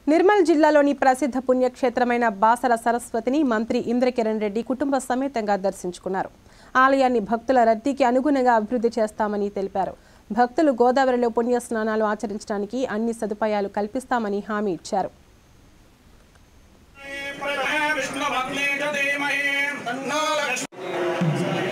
నిర్మల్ జిల్లాలోని ప్రసిద్ధ పుణ్యక్షేత్రమైన బాసర సరస్వతిని మంత్రి ఇంద్రకిరణ్ రెడ్డి కుటుంబ సమేతంగా దర్శించుకున్నారు ఆలయాన్ని భక్తుల రద్దీకి అనుగుణంగా అభివృద్ధి చేస్తామని తెలిపారు భక్తులు గోదావరిలో పుణ్య స్నానాలు ఆచరించడానికి అన్ని సదుపాయాలు కల్పిస్తామని హామీ ఇచ్చారు విష్ణుభక్తే చ ధీమహి తన్నో లక్ష్మీ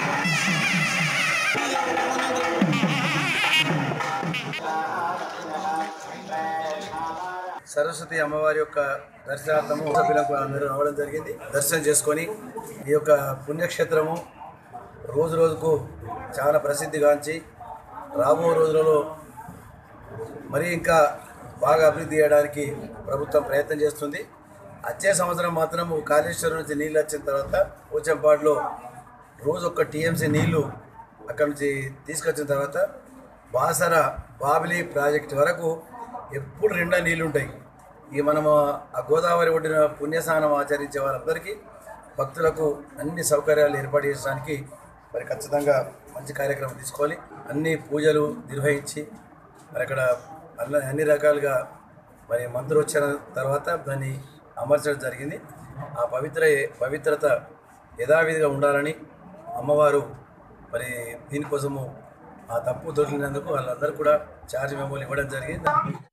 సరస్వతి అమ్మవారి యొక్క దర్శనార్థము సభ్యులకు అందరూ రావడం జరిగింది దర్శనం చేసుకొని ఈ యొక్క పుణ్యక్షేత్రము రోజు రోజుకు చాలా ప్రసిద్ధిగాంచి రాబో రోజులలో మరి ఇంకా బాగా అభివృద్ధి చేయడానికి ప్రభుత్వం ప్రయత్నం చేస్తుంది వచ్చే సంవత్సరం మాత్రం కాళేశ్వరం నుంచి నీళ్ళు వచ్చిన తర్వాత పోచంపాడులో రోజు ఒక్క టీఎంసీ నీళ్లు అక్కడ నుంచి తీసుకొచ్చిన తర్వాత బాసర బాబిలి ప్రాజెక్ట్ వరకు ఎప్పుడు నిండా నీళ్లు ఉంటాయి ఇక మనము ఆ గోదావరి ఒడ్డిన పుణ్యస్నానం ఆచరించే వారందరికీ భక్తులకు అన్ని సౌకర్యాలు ఏర్పాటు చేయడానికి మరి ఖచ్చితంగా మంచి కార్యక్రమం తీసుకోవాలి అన్ని పూజలు నిర్వహించి మరి అక్కడ అన్ని అన్ని రకాలుగా మరి మంత్రులు వచ్చిన తర్వాత దాన్ని అమర్చడం జరిగింది ఆ పవిత్ర పవిత్రత యథావిధిగా ఉండాలని అమ్మవారు మరి దీనికోసము ఆ తప్పు దొరికినందుకు వాళ్ళందరూ కూడా ఛార్జ్ మెమోలు ఇవ్వడం జరిగింది